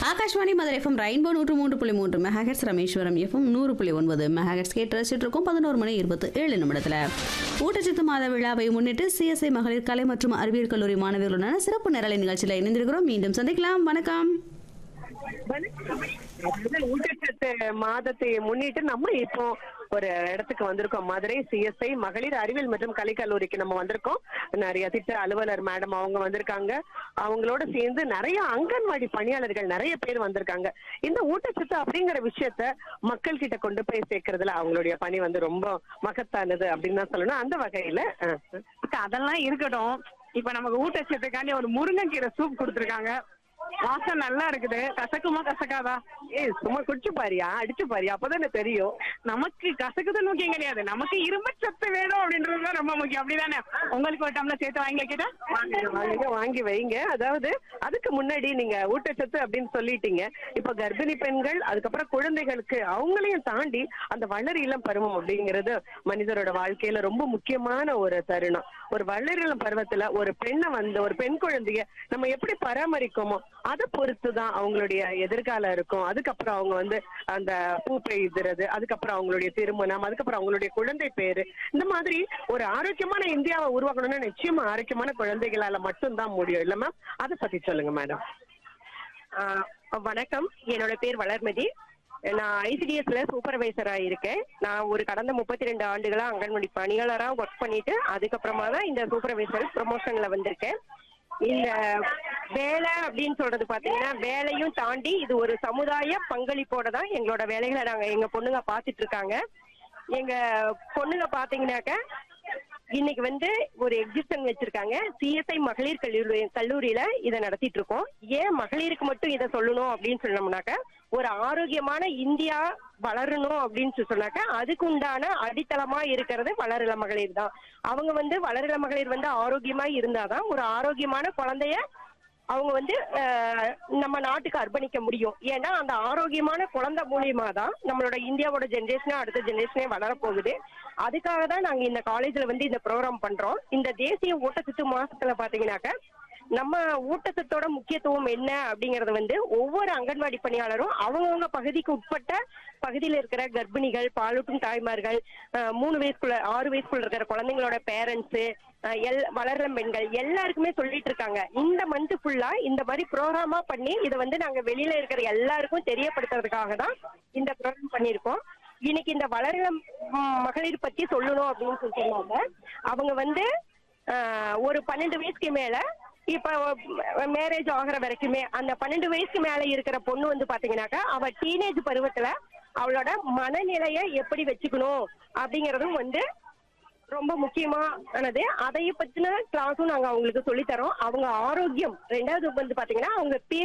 Akashvani Madurai FM rainbow நூற்று மூன்று புள்ளி மூன்று மெகாஹெட்ஸ் ரமேஸ்வரம் எஃப்எம் நூறு புள்ளி ஒன்பது மெகாஹெட்ஸ் கேட்டு ரசிச்சுட்டு இருக்கோம் பதினோரு மணி இருபத்தி ஏழு நிமிடத்தில் ஊட்டச்சத்து மாத விழாவை முன்னிட்டு சிஎஸ்ஐ மகளிர் கலை மற்றும் அறிவியல் கல்லூரி மாணவிகளுடன் சிறப்பு நிரலை நிகழ்ச்சியில் இணைந்திருக்கிறோம் மீண்டும் சந்திக்கலாம் வணக்கம் அதாவது ஊட்டச்சத்து மாதத்தை முன்னிட்டு நம்ம இப்போ ஒரு இடத்துக்கு வந்திருக்கோம் மதுரை சிஎஸ்ஐ மகளிர் அறிவியல் மற்றும் கலைக்கல்லூரிக்கு நம்ம வந்திருக்கோம் நிறைய திட்ட அலுவலர் மேடம் அவங்க வந்திருக்காங்க அவங்களோட சேர்ந்து நிறைய அங்கன்வாடி பணியாளர்கள் நிறைய பேர் வந்திருக்காங்க இந்த ஊட்டச்சத்து அப்படிங்கிற விஷயத்த மக்கள் கிட்ட கொண்டு போய் சேர்க்கறதுல அவங்களுடைய பணி வந்து ரொம்ப மகத்தானது அப்படின்னு தான் சொல்லணும் அந்த வகையில அஹ், அக்கா, அதெல்லாம் இருக்கட்டும் இப்ப நமக்கு ஊட்டச்சத்துக்காண்டி ஒரு முருங்கைக்கீரை சூப் கொடுத்துருக்காங்க வாசம் நல்லா இருக்குது கசக்குமா கசக்காதா ஏய் சும்மா குடிச்சு பாரியா அடிச்சு பாரியா அப்பதானே தெரியும் நமக்கு கசக்குது முக்கியம் கிடையாது நமக்கு இரும்பு சத்து வேணும் அப்படின்றது தான் ரொம்ப முக்கியம் அப்படிதானே உங்களுக்கு ஒரு டம்ளர் சேர்த்து வாங்கி கேட்டா வாங்குங்க, வாங்குங்க, வாங்கி வைங்க அதாவது அதுக்கு முன்னாடி நீங்க ஊட்டச்சத்து அப்படின்னு சொல்லிட்டீங்க இப்ப கர்ப்பிணி பெண்கள் அதுக்கப்புறம் குழந்தைகளுக்கு அவங்களையும் தாண்டி அந்த வளர் இளம் பருவம் அப்படிங்கிறது மனிதரோட வாழ்க்கையில ரொம்ப முக்கியமான ஒரு தருணம் ஒரு வளர் இளம் பருவத்துல ஒரு பெண்ணை வந்து ஒரு பெண் குழந்தைய நம்ம எப்படி பராமரிக்கோமோ அதை பொறுத்து தான் அவங்களுடைய எதிர்காலம் இருக்கும் அதுக்கப்புறம் அவங்க வந்து அந்த பூ பெய்துறது அதுக்கப்புறம் அவங்களுடைய திருமணம் அதுக்கப்புறம் அவங்களுடைய குழந்தை பேரு இந்த மாதிரி ஒரு ஆரோக்கியமான இந்தியாவை உருவாக்கணும்னா நிச்சயமா ஆரோக்கியமான குழந்தைகளால மட்டும்தான் முடியும் இல்ல மேம் அதை பத்தி சொல்லுங்க மேடம் வணக்கம் என்னோட பேர் வளர்மதி நான் ஐசிடிஎஸ்ல சூப்பர்வைசரா இருக்கேன் நான் ஒரு கடந்த முப்பத்தி ரெண்டு ஆண்டுகளா அங்கன்வாடி பணியாளரா ஒர்க் பண்ணிட்டு அதுக்கப்புறமா தான் இந்த சூப்பர்வைசர் ப்ரமோஷன்ல வந்திருக்கேன் இந்த வேலை அப்படின்னு சொல்றது பாத்தீங்கன்னா வேலையும் தாண்டி இது ஒரு சமுதாய பங்களிப்போட தான் எங்களோட வேலைகளை நாங்க எங்க பொண்ணுங்க பாத்துட்டு இருக்காங்க எங்க பொண்ணுங்க பாத்தீங்கன்னாக்க இன்னைக்கு வந்து ஒரு எக்ஸிபிஷன் வச்சிருக்காங்க சிஎஸ்ஐ மகளிர் கல்லூரி கல்லூரியில இதை நடத்திட்டு இருக்கோம் ஏன் மகளிருக்கு மட்டும் இதை சொல்லணும் அப்படின்னு சொன்னோம்னாக்க ஒரு ஆரோக்கியமான இந்தியா வளரணும் அப்படின்னு சொல்லி சொன்னாக்க அதுக்கு உண்டான அடித்தளமா இருக்கிறது வளரிள மகளிர் தான் அவங்க வந்து வளரிள மகளிர் வந்து ஆரோக்கியமா இருந்தாதான் ஒரு ஆரோக்கியமான குழந்தைய அவங்க வந்து அஹ், நம்ம நாட்டுக்கு அர்ப்பணிக்க முடியும் ஏன்னா அந்த ஆரோக்கியமான குழந்தை மூலியமா தான் நம்மளோட இந்தியாவோட ஜென்ரேஷனே அடுத்த ஜென்ரேஷனே வளரப்போகுது அதுக்காக தான் நாங்க இந்த காலேஜ்ல வந்து இந்த ப்ரோக்ராம் பண்றோம் இந்த தேசிய ஊட்டச்சத்து மாசத்துல பாத்தீங்கன்னாக்க நம்ம ஊட்டச்சத்தோட முக்கியத்துவம் என்ன அப்படிங்கறது வந்து ஒவ்வொரு அங்கன்வாடி பணியாளரும் அவங்கவுங்க பகுதிக்கு உட்பட்ட பகுதியில் இருக்கிற கர்ப்பிணிகள் பாலூட்டும் தாய்மார்கள் அஹ், மூணு வயசுக்குள்ள ஆறு வயசுக்குள்ள இருக்கிற குழந்தைங்களோட பேரண்ட்ஸ் எல் வளர்ற பெண்கள் எல்லாருக்குமே சொல்லிட்டு இருக்காங்க இந்த மந்த் ஃபுல்லா இந்த மாதிரி ப்ரோக்ராமா பண்ணி இதை வந்து நாங்க வெளியில இருக்கிற எல்லாருக்கும் தெரியப்படுத்துறதுக்காக தான் இந்த ப்ரோக்ராம் பண்ணியிருக்கோம் இன்னைக்கு இந்த வளரிளம் ம், மகளிர் பத்தி சொல்லணும் அப்படின்னு சொல்லி சொன்னாங்க அவங்க வந்து ஆஹ், ஒரு பன்னெண்டு வயசுக்கு மேல இப்ப மேரேஜ் ஆகுற வரைக்குமே அந்த பன்னெண்டு வயசுக்கு மேல இருக்கிற பொண்ணு வந்து பாத்தீங்கன்னாக்கா அவ டீனேஜ் பருவத்துல அவளோட மனநிலைய எப்படி வச்சுக்கணும் அப்படிங்கறதும் வந்து ரொம்ப முக்கியமானது அதை பத்தின கிளாஸும் நாங்க அவங்களுக்கு சொல்லித் தரோம் அவங்க ஆரோக்கியம் ரெண்டாவது வந்து பாத்தீங்கன்னா அவங்க